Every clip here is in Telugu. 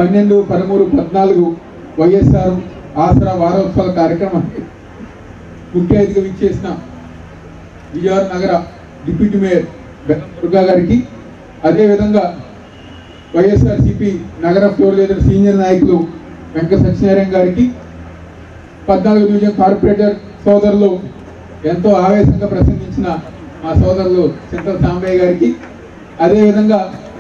పన్నెండు పదమూడు పద్నాలుగు వైఎస్ఆర్ ఆసరా వారోత్సవాల కార్యక్రమానికి ముఖ్య అతిథిగా విచ్చేసిన విజయవాడ నగర డిప్యూటీ మేయర్ బెల్లం దుర్గా గారికి అదేవిధంగా వైఎస్ఆర్సిపి నగర ఫ్లోర్ లీడర్ సీనియర్ నాయకులు వెంకట సత్యనారాయణ గారికి పద్నాలుగు డివిజన్ కార్పొరేటర్ సోదరులు ఎంతో ఆవేశంగా ప్రసంగించిన మా సోదరులు చింతల సాంబయ్య గారికి అదేవిధంగా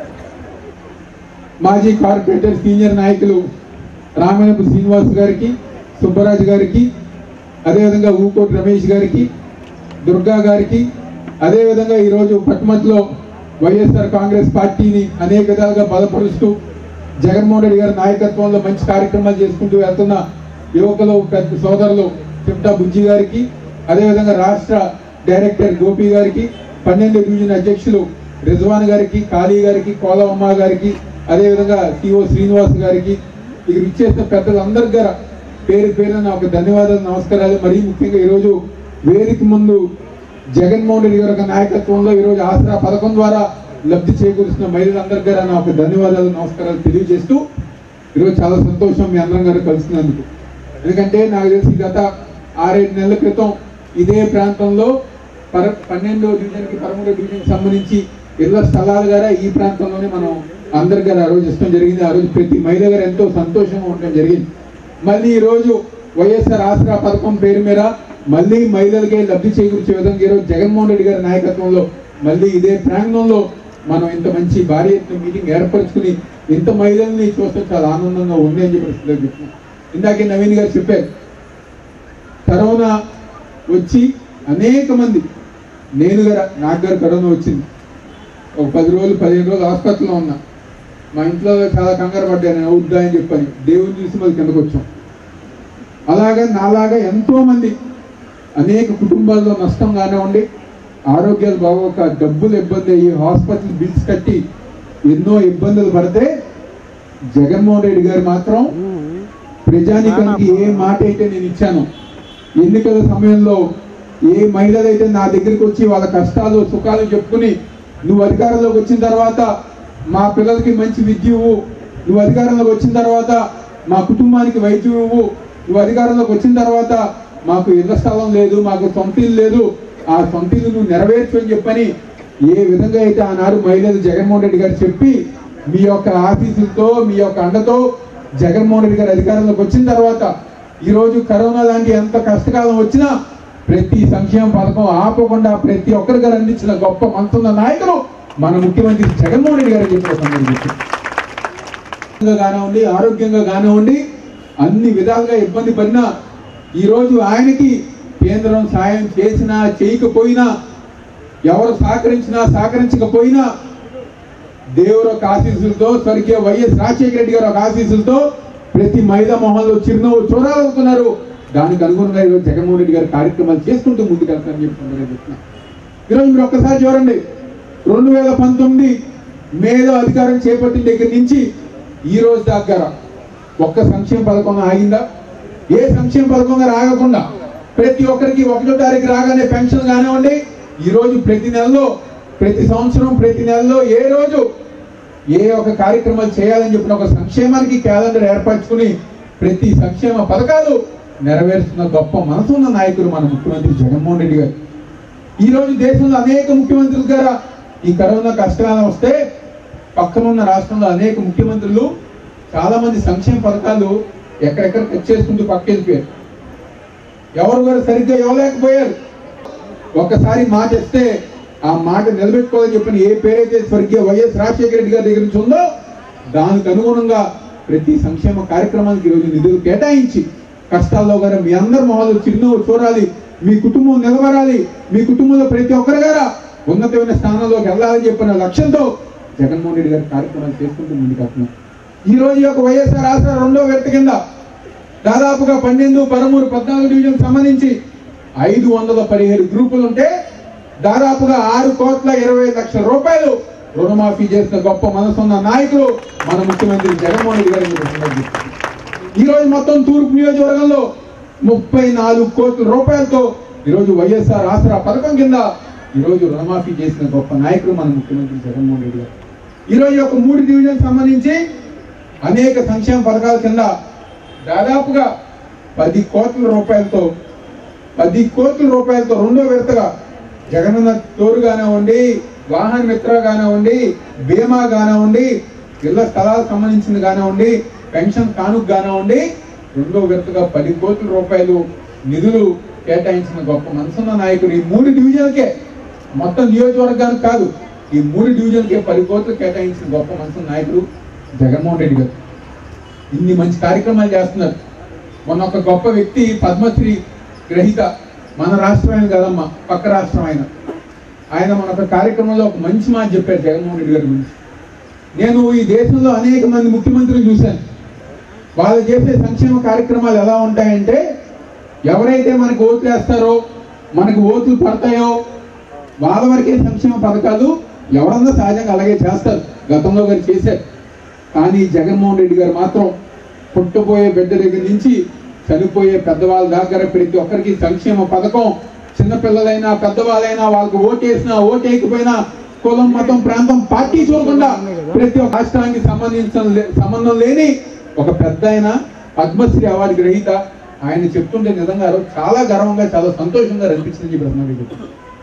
మాజీ కార్పొరేటర్ సీనియర్ నాయకులు రామేణపు శ్రీనివాస్ గారికి సుబ్బరాజు గారికి అదేవిధంగా ఊకోటి రమేష్ గారికి దుర్గా గారికి అదేవిధంగా ఈరోజు పట్టుమతిలో వైఎస్ఆర్ కాంగ్రెస్ పార్టీని అనేక విధాలుగా బలపరుస్తూ జగన్మోహన్ రెడ్డి గారి నాయకత్వంలో మంచి కార్యక్రమాలు చేసుకుంటూ వెళ్తున్న యువకులు పెద్ద సోదరులు చిప్టా బుజ్జి గారికి అదేవిధంగా రాష్ట్ర డైరెక్టర్ గోపి గారికి పన్నెండు డివిజన్ అధ్యక్షులు రిజ్వాన్ గారికి కాళీ గారికి కోలవమ్మ గారికి అదేవిధంగా సిఓ శ్రీనివాస్ గారికి ఇక్కడ ఇచ్చేసిన పెద్దలందరి గారు పేరు పేరున ఒక ధన్యవాదాలు నమస్కారాలు మరీ ముఖ్యంగా ఈరోజు వేదిక ముందు జగన్మోహన్ రెడ్డి గారి యొక్క నాయకత్వంలో ఈరోజు ఆసరా పథకం ద్వారా లబ్ధి చేకూరుస్తున్న మహిళలందరి గారు నా ఒక ధన్యవాదాలు నమస్కారాలు తెలియజేస్తూ ఈరోజు చాలా సంతోషం మీ అందరం గారు కలిసినందుకు ఎందుకంటే నాకు తెలిసి గత ఆరేడు నెలల క్రితం ఇదే ప్రాంతంలో పర పన్నెండో డివిజన్కి పదమూడో డివిజన్కి సంబంధించి ఇళ్ల స్థలాలు గారా ఈ ప్రాంతంలోనే మనం అందరి గారు ఆ రోజు ఇష్టం జరిగింది ఆ రోజు ప్రతి మహిళ గారు ఎంతో సంతోషంగా ఉండడం జరిగింది మళ్ళీ ఈ రోజు వైఎస్ఆర్ ఆసరా పథకం పేరు మీద మళ్ళీ మహిళలకే లబ్ధి చేకూర్చే విధంగా ఈరోజు జగన్మోహన్ రెడ్డి గారి నాయకత్వంలో మళ్ళీ ఇదే ప్రాంగణంలో మనం ఇంత మంచి భారీ ఎత్తున మీటింగ్ ఏర్పరచుకుని ఇంత మహిళల్ని చూస్తే చాలా ఆనందంగా ఉంది అని చెప్పి చెప్తున్నాం ఇందాకే నవీన్ గారు చెప్పారు కరోనా వచ్చి అనేక మంది నేను గారు నాకు గారు కరోనా వచ్చింది ఒక పది రోజులు పదిహేను రోజులు హాస్పిటల్లో ఉన్నా మా ఇంట్లో చాలా కంగారు పడ్డాను నేను అవుద్దా అని చెప్పని దేవుని చూసి మళ్ళీ కిందకు వచ్చాం అలాగా నాలాగా ఎంతో మంది అనేక కుటుంబాల్లో నష్టం కానివ్వండి ఆరోగ్యాలు బాగోక డబ్బులు ఇబ్బంది అయ్యి హాస్పిటల్ బిల్స్ కట్టి ఎన్నో ఇబ్బందులు పడితే జగన్మోహన్ రెడ్డి గారు మాత్రం ప్రజానికానికి ఏ మాట అయితే నేను ఇచ్చాను ఎన్నికల సమయంలో ఏ మహిళలైతే నా దగ్గరికి వచ్చి వాళ్ళ కష్టాలు సుఖాలు చెప్పుకుని నువ్వు అధికారంలోకి వచ్చిన తర్వాత మా పిల్లలకి మంచి విద్య ఇవ్వు నువ్వు అధికారంలోకి వచ్చిన తర్వాత మా కుటుంబానికి వైద్యం ఇవ్వు నువ్వు అధికారంలోకి వచ్చిన తర్వాత మాకు ఇళ్ల స్థలం లేదు మాకు సొంత ఇల్లు లేదు ఆ సొంత ఇల్లు నువ్వు నెరవేర్చు అని చెప్పని ఏ విధంగా అయితే ఆనాడు మహిళలు జగన్మోహన్ రెడ్డి గారు చెప్పి మీ యొక్క ఆఫీసులతో మీ యొక్క అండతో జగన్మోహన్ రెడ్డి గారు అధికారంలోకి వచ్చిన తర్వాత ఈ రోజు కరోనా లాంటి ఎంత కష్టకాలం వచ్చినా ప్రతి సంక్షేమ పథకం ఆపకుండా ప్రతి ఒక్కరి గారు అందించిన గొప్ప మనసున్న నాయకులు మన ముఖ్యమంత్రి జగన్మోహన్ రెడ్డి గారు చెప్పిన సందర్భం ఆరోగ్యంగా కానివ్వండి ఆరోగ్యంగా కానివ్వండి అన్ని విధాలుగా ఇబ్బంది పడినా ఈ రోజు ఆయనకి కేంద్రం సాయం చేసినా చేయకపోయినా ఎవరు సహకరించినా సహకరించకపోయినా దేవుడు ఒక ఆశీస్సులతో స్వర్గీయ వైఎస్ రాజశేఖర రెడ్డి గారు ఒక ఆశీస్సులతో ప్రతి మహిళా మొహంలో చిరునవ్వు చూడాలనుకున్నారు దానికి అనుగుణంగా ఈరోజు జగన్మోహన్ రెడ్డి గారు కార్యక్రమాలు చేసుకుంటూ ముందుకెళ్తారని చెప్పి సందర్భంగా చెప్తున్నా ఈరోజు మీరు ఒక్కసారి చూడండి రెండు వేల పంతొమ్మిది మేలో అధికారం చేపట్టిన దగ్గర నుంచి ఈ రోజు దగ్గర ఒక్క సంక్షేమ పథకం ఆగిందా ఏ సంక్షేమ పథకంగా రాగకుండా ప్రతి ఒక్కరికి ఒకటో తారీఖు రాగానే పెన్షన్ కానివ్వండి ఈ రోజు ప్రతి నెలలో ప్రతి సంవత్సరం ప్రతి నెలలో ఏ రోజు ఏ ఒక కార్యక్రమాలు చేయాలని చెప్పిన ఒక సంక్షేమానికి క్యాలెండర్ ఏర్పరచుకుని ప్రతి సంక్షేమ పథకాలు నెరవేరుస్తున్న గొప్ప మనసున్న నాయకుడు మన ముఖ్యమంత్రి జగన్మోహన్ రెడ్డి గారు ఈ రోజు దేశంలో అనేక ముఖ్యమంత్రుల ద్వారా ఈ కరోనా కష్టాలు వస్తే పక్కనున్న రాష్ట్రంలో అనేక ముఖ్యమంత్రులు చాలా మంది సంక్షేమ పథకాలు ఎక్కడెక్కడ కట్ చేసుకుంటూ పక్కెళ్ళిపోయారు ఎవరు కూడా సరిగ్గా ఇవ్వలేకపోయారు ఒక్కసారి మాట ఇస్తే ఆ మాట నిలబెట్టుకోవాలని చెప్పిన ఏ పేరైతే స్వర్గీయ వైఎస్ రాజశేఖర రెడ్డి గారి దగ్గర నుంచి ఉందో దానికి అనుగుణంగా ప్రతి సంక్షేమ కార్యక్రమానికి ఈరోజు నిధులు కేటాయించి కష్టాల్లో గారు మీ అందరి మొహాలు చిరునవ్వు చూడాలి మీ కుటుంబం నిలబడాలి మీ కుటుంబంలో ప్రతి ఒక్కరి గారా ఉన్నతమైన స్థానంలోకి వెళ్ళాలని చెప్పిన లక్ష్యంతో జగన్మోహన్ రెడ్డి గారి కార్యక్రమాలు చేసుకుంటూ ముందుకెళ్తున్నాం ఈ రోజు యొక్క వైఎస్ఆర్ ఆసరా రెండో విడత కింద దాదాపుగా పన్నెండు పదమూడు పద్నాలుగు డివిజన్ సంబంధించి ఐదు వందల పదిహేడు గ్రూపులు ఉంటే దాదాపుగా ఆరు కోట్ల ఇరవై లక్షల రూపాయలు రుణమాఫీ చేసిన గొప్ప మనసున్న నాయకులు మన ముఖ్యమంత్రి జగన్మోహన్ రెడ్డి గారిని ఈ సందర్భంగా చెప్తున్నాను. ఈ రోజు మొత్తం తూర్పు నియోజకవర్గంలో ముప్పై నాలుగు కోట్ల రూపాయలతో ఈరోజు వైఎస్ఆర్ ఆసరా పథకం కింద ఈరోజు రుణమాఫీ చేసిన గొప్ప నాయకుడు మన ముఖ్యమంత్రి జగన్మోహన్ రెడ్డి గారు ఈ రోజు ఒక మూడు డివిజన్ సంబంధించి అనేక సంక్షేమ పథకాల కింద దాదాపుగా పది కోట్ల రూపాయలతో పది కోట్ల రూపాయలతో రెండో విడతగా జగనన్న తోరు కానివ్వండి వాహన మిత్ర కానివ్వండి బీమా కానివ్వండి ఇళ్ల స్థలాలకు సంబంధించింది కానివ్వండి పెన్షన్ కానుక కానివ్వండి రెండో విడతగా పది కోట్ల రూపాయలు నిధులు కేటాయించిన గొప్ప మనసున్న నాయకుడు ఈ మూడు డివిజన్లకే మొత్తం నియోజకవర్గానికి కాదు ఈ మూడు డివిజన్లకే పది కోట్లు కేటాయించిన గొప్ప మనసున్న నాయకుడు జగన్మోహన్ రెడ్డి గారు ఇన్ని మంచి కార్యక్రమాలు చేస్తున్నారు మొన్న ఒక గొప్ప వ్యక్తి పద్మశ్రీ గ్రహీత మన రాష్ట్రమైన కదమ్మా పక్క రాష్ట్రం ఆయన ఆయన మన ఒక కార్యక్రమంలో ఒక మంచి మాట చెప్పారు జగన్మోహన్ రెడ్డి గారి గురించి నేను ఈ దేశంలో అనేక మంది ముఖ్యమంత్రులు చూశాను వాళ్ళు చేసే సంక్షేమ కార్యక్రమాలు ఎలా ఉంటాయంటే ఎవరైతే మనకు ఓట్లు వేస్తారో మనకు ఓట్లు పడతాయో వాళ్ళ వరకే సంక్షేమ పథకాలు ఎవరన్నా సహజంగా అలాగే చేస్తారు గతంలో గారు చేశారు కానీ జగన్మోహన్ రెడ్డి గారు మాత్రం పుట్టబోయే బిడ్డ దగ్గర నుంచి చనిపోయే పెద్దవాళ్ళ దగ్గర ప్రతి ఒక్కరికి సంక్షేమ పథకం చిన్నపిల్లలైనా పెద్దవాళ్ళైనా వాళ్ళకి ఓటేసినా ఓటేయకపోయినా కులం మతం ప్రాంతం పార్టీ చూడకుండా ప్రతి ఒక్క రాష్ట్రానికి సంబంధించిన లే- సంబంధం లేని ఒక పెద్ద ఆయన పద్మశ్రీ అవార్డు గ్రహీత ఆయన చెప్తుంటే నిజంగా ఆ రోజు చాలా గర్వంగా చాలా సంతోషంగా అనిపించింది చెప్పి అన్నారు ఇది.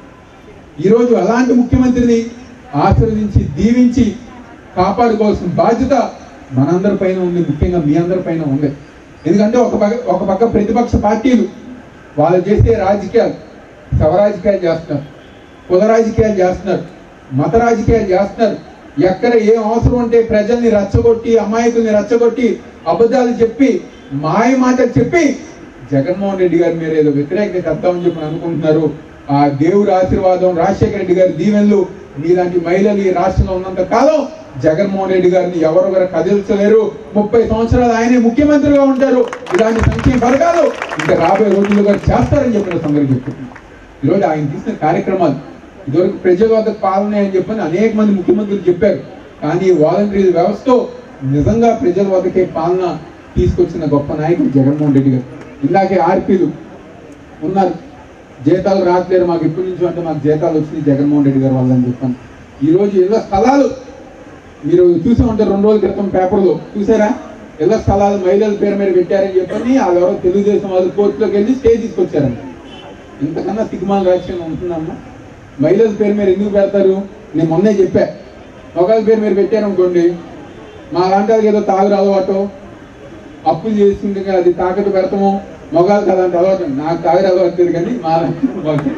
ఈరోజు అలాంటి ముఖ్యమంత్రిని ఆశీర్వదించి దీవించి కాపాడుకోవాల్సిన బాధ్యత మనందరి పైన ఉంది ముఖ్యంగా మీ అందరి పైన ఉంది ఎందుకంటే ఒక పక్క ఒక పక్క ప్రతిపక్ష పార్టీలు వాళ్ళు చేసే రాజకీయాలు శవ రాజకీయాలు చేస్తున్నారు కుల రాజకీయాలు చేస్తున్నారు మత రాజకీయాలు చేస్తున్నారు ఎక్కడ ఏం అవసరం ఉంటే ప్రజల్ని రెచ్చగొట్టి అమాయకుల్ని రెచ్చగొట్టి అబద్ధాలు చెప్పి మాయ మాటలు చెప్పి జగన్మోహన్ రెడ్డి గారి మీద ఏదో వ్యతిరేకత తెద్దామని చెప్పి అనుకుంటున్నారు ఆ దేవుడి ఆశీర్వాదం రాజశేఖర రెడ్డి గారి దీవెనలు మీలాంటి మహిళలు ఈ రాష్ట్రంలో ఉన్నంత కాలం జగన్మోహన్ రెడ్డి గారిని ఎవరు కూడా కదిలించలేరు ముప్పై సంవత్సరాలు ఆయనే ముఖ్యమంత్రిగా ఉంటారు ఇలాంటి సంక్షేమ పథకాలు ఇంకా రాబోయే రోజుల్లో గారు చేస్తారని చెప్పిన సంగతి చెప్తున్నాను ఈరోజు ఆయన తీసిన కార్యక్రమాలు ఇదివరకు ప్రజల వద్ద పాలన అని చెప్పని అనేక మంది ముఖ్యమంత్రులు చెప్పారు కానీ వాలంటరీ వ్యవస్థతో నిజంగా ప్రజల వద్దకే పాలన తీసుకొచ్చిన గొప్ప నాయకుడు జగన్మోహన్ రెడ్డి గారు ఇందాకే ఆర్పీలు ఉన్నారు జీతాలు రావట్లేదు మాకు ఎప్పటి నుంచో అంటే మాకు జీతాలు వచ్చినాయి జగన్మోహన్ రెడ్డి గారు వల్ల అని చెప్పాను ఈ రోజు ఇళ్ల స్థలాలు మీరు చూసే ఉంటారు రెండు రోజుల క్రితం పేపర్లో చూసారా ఇళ్ల స్థలాలు మహిళల పేరు మీద పెట్టారని చెప్పని ఆ ఎవరో తెలుగుదేశం వాళ్ళు కోర్టులోకి వెళ్ళి స్టే తీసుకొచ్చారంట ఇంతకన్నా సిగ్మాల రాజ్యం ఉంటుందమ్మా మహిళల పేరు మీద ఎందుకు పెడతారు నేను మొన్నే చెప్పా ఒకళ్ళ పేరు మీరు పెట్టారనుకోండి మా లాంటి వాళ్ళకి ఏదో తాగుడు అలవాటు అప్పులు చేసుకుంటే కదా అది తాకట్టు పెడతాము మగాళ్ళకి అలాంటి అలవాటు ఉంది. నాకు తాగుడు అలవాటు లేదు కానీ మా లాంటి వాళ్ళకి.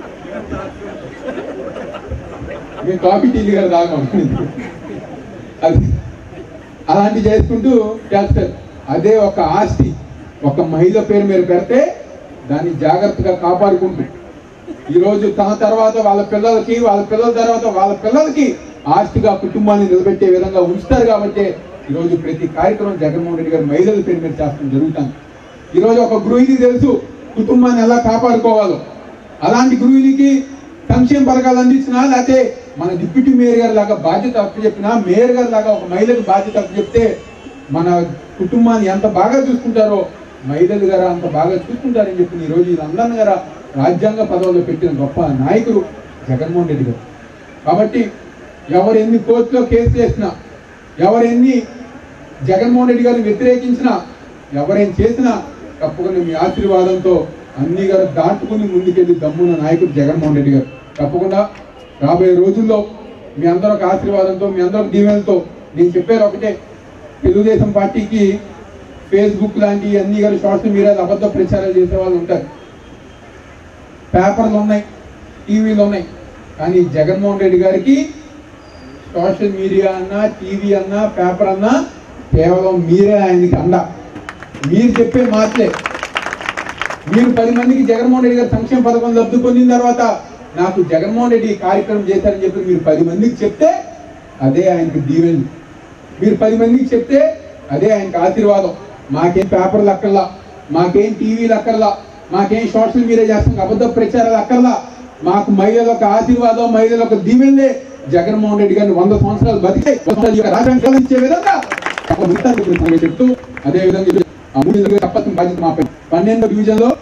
మేము కాఫీ టీలు గారు తాగం అది అలాంటి చేసుకుంటూ చేస్తారు అదే ఒక ఆస్తి ఒక మహిళ పేరు మీరు పెడితే దాన్ని జాగ్రత్తగా కాపాడుకుంటూ ఈరోజు తన తర్వాత వాళ్ళ పిల్లలకి వాళ్ళ పిల్లల తర్వాత వాళ్ళ పిల్లలకి ఆస్తిగా కుటుంబాన్ని నిలబెట్టే విధంగా ఉంచుతారు కాబట్టి ఈరోజు ప్రతి కార్యక్రమం జగన్మోహన్ రెడ్డి గారు మహిళల పేరు మీద చేస్తాం జరుగుతుంది ఈరోజు ఒక గృహిణి తెలుసు కుటుంబాన్ని ఎలా కాపాడుకోవాలో అలాంటి గృహిణికి సంక్షేమ పథకాలు అందించినా లేకపోతే మన డిప్యూటీ మేయర్ గారి లాగా బాధ్యత అప్పచెప్పినా మేయర్ గారి లాగా ఒక మహిళకు బాధ్యత అప్పచెప్తే మన కుటుంబాన్ని ఎంత బాగా చూసుకుంటారో మహిళలు గారు అంత బాగా చూసుకుంటారని చెప్పి ఈ రోజు వీళ్ళందరినీ గారు రాజ్యాంగ పదవుల్లో పెట్టిన గొప్ప నాయకుడు జగన్మోహన్ రెడ్డి గారు కాబట్టి ఎవరు ఎన్ని కోర్టులో కేసు చేసినా ఎవరు ఎన్ని జగన్మోహన్ రెడ్డి గారిని వ్యతిరేకించినా ఎవరేం చేసినా తప్పకుండా మీ ఆశీర్వాదంతో అన్ని గారు దాటుకుని ముందుకెళ్ళి దమ్మున్న నాయకుడు జగన్మోహన్ రెడ్డి గారు తప్పకుండా రాబోయే రోజుల్లో మీ అందరూ ఒక ఆశీర్వాదంతో మీ అందరూ దీవెనలతో నేను చెప్పేది ఒకటే తెలుగుదేశం పార్టీకి ఫేస్బుక్ లాంటి అన్ని గారు సోషల్ మీడియాలో అబద్ధ ప్రచారాలు చేసే వాళ్ళు ఉంటారు పేపర్లు ఉన్నాయి టీవీలు ఉన్నాయి కానీ జగన్మోహన్ రెడ్డి గారికి సోషల్ మీడియా అన్నా టీవీ అన్నా పేపర్ అన్నా కేవలం మీరే ఆయనకి అండ మీరు చెప్పే మాటలే మీరు పది మందికి జగన్మోహన్ రెడ్డి గారు సంక్షేమ పథకం లబ్ధి పొందిన తర్వాత నాకు జగన్మోహన్ రెడ్డి ఈ కార్యక్రమం చేశారని చెప్పి మీరు పది మందికి చెప్తే అదే ఆయనకి దీవెనలు మీరు పది మందికి చెప్తే అదే ఆయనకి ఆశీర్వాదం మాకేం పేపర్లు అక్కర్లా మాకేం టీవీలు అక్కర్లా మాకేం సోషల్ మీడియా చేస్తాం అబద్ధ ప్రచారాలు అక్కర్లా మాకు మహిళల ఒక ఆశీర్వాదం మహిళల ఒక దీవెనలే జగన్మోహన్ రెడ్డి గారిని వంద సంవత్సరాలు బతికే వంద సంవత్సరాలు ఈ యొక్క రాష్ట్రానికి కలిగించే విధంగా ఒక మిగతా గురించి చెప్తూ అదే విధంగా ఇది ఆ మూడు నెలలుగా తప్పని బాధ్యత మాపై పన్నెండో డివిజన్ లో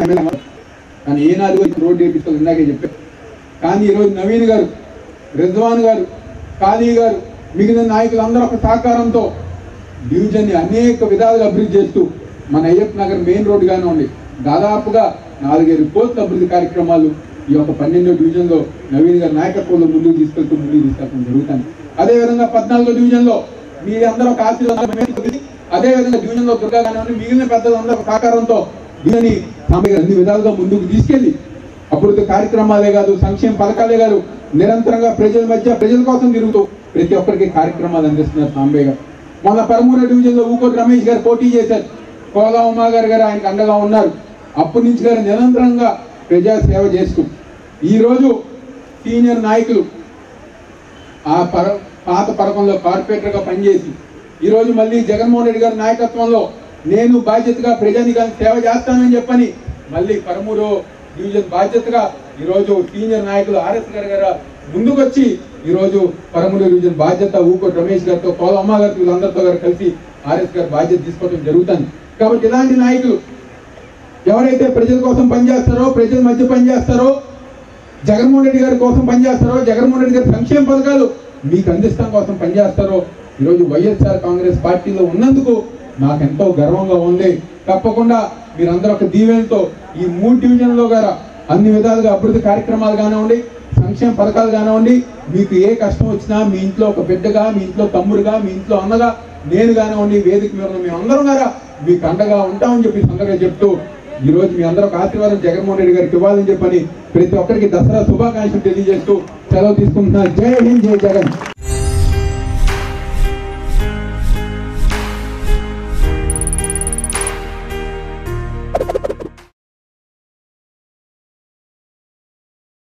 కానీ ఏనాడు వచ్చి రోడ్డు వేపిస్తుంది ఇందాకే చెప్పారు కానీ ఈరోజు నవీన్ గారు రిజ్వాన్ గారు ఖాళీ గారు మిగిలిన నాయకులందరూ ఒక సహకారంతో డివిజన్ని అనేక విధాలుగా అభివృద్ధి చేస్తూ మన అయ్యప్ప నగర్ మెయిన్ రోడ్ కానివ్వండి దాదాపుగా నాలుగైదు కోట్ల అభివృద్ధి కార్యక్రమాలు ఈ యొక్క పన్నెండో డివిజన్లో నవీన్ గారి నాయకత్వంలో ముందుకు తీసుకెళ్తూ ముందుకు తీసుకెళ్ళడం జరుగుతుంది అదేవిధంగా పద్నాలుగో డివిజన్లో మీ అందరూ ఒక ఆశీర్వాదం అదే విధంగా డివిజన్లో దుర్గా కానివ్వండి మిగిలిన పెద్దలందరూ సహకారంతో దీనిని సాంబయ్య గారు అన్ని విధాలుగా ముందుకు తీసుకెళ్లి అభివృద్ధి కార్యక్రమాలే కాదు సంక్షేమ పథకాలే కాదు నిరంతరంగా ప్రజల మధ్య ప్రజల కోసం తిరుగుతూ ప్రతి ఒక్కరికి కార్యక్రమాలు అందిస్తున్నారు సాంబయ్య గారు మొన్న పరమూర డివిజన్ లో ఊకోటి రమేష్ గారు పోటీ చేశారు కోలా ఉమా గారు గారు ఆయనకు అండగా ఉన్నారు అప్పటి నుంచి గారు నిరంతరంగా ప్రజా సేవ చేస్తూ ఈ రోజు సీనియర్ నాయకులు ఆ పర పాత పథకంలో కార్పొరేటర్గా పనిచేసి ఈ రోజు మళ్ళీ జగన్మోహన్ రెడ్డి గారి నాయకత్వంలో నేను బాధ్యతగా ప్రజానికానికి సేవ చేస్తానని చెప్పని మళ్ళీ పరమూరు డివిజన్ బాధ్యతగా ఈ రోజు సీనియర్ నాయకులు ఆర్ఎస్ గారు గారు ముందుకొచ్చి ఈ రోజు పరమూరు డివిజన్ బాధ్యత ఊకోటి రమేష్ గారితో కోలమ్మ గారితో వీళ్ళందరితో గారు కలిసి ఆర్ఎస్ గారు బాధ్యత తీసుకోవడం జరుగుతుంది కాబట్టి ఇలాంటి నాయకులు ఎవరైతే ప్రజల కోసం పనిచేస్తారో ప్రజల మధ్య పనిచేస్తారో జగన్మోహన్ రెడ్డి గారి కోసం పనిచేస్తారో జగన్మోహన్ రెడ్డి గారి సంక్షేమ పథకాలు మీకు అందిస్తాం కోసం పనిచేస్తారో ఈరోజు వైఎస్ఆర్ కాంగ్రెస్ పార్టీలో ఉన్నందుకు నాకు ఎంతో గర్వంగా ఉంది తప్పకుండా మీరందరూ ఒక దీవెనతో ఈ మూడు డివిజన్లో గారా అన్ని విధాలుగా అభివృద్ధి కార్యక్రమాలు కానివ్వండి సంక్షేమ పథకాలు కానివ్వండి మీకు ఏ కష్టం వచ్చినా మీ ఇంట్లో ఒక బిడ్డగా మీ ఇంట్లో తమ్ముడుగా మీ ఇంట్లో అన్నగా నేను కానివ్వండి వేదిక మీద ఉన్న మేమందరం గారా మీకు అండగా ఉంటామని చెప్పి ఈ సందర్భంగా చెప్తూ ఈ రోజు మీ అందరూ ఒక ఆశీర్వాదం జగన్మోహన్ రెడ్డి గారికి ఇవ్వాలని చెప్పని ప్రతి ఒక్కరికి దసరా శుభాకాంక్షలు తెలియజేస్తూ సెలవు తీసుకుంటున్నా జై హింద్ జై జగన్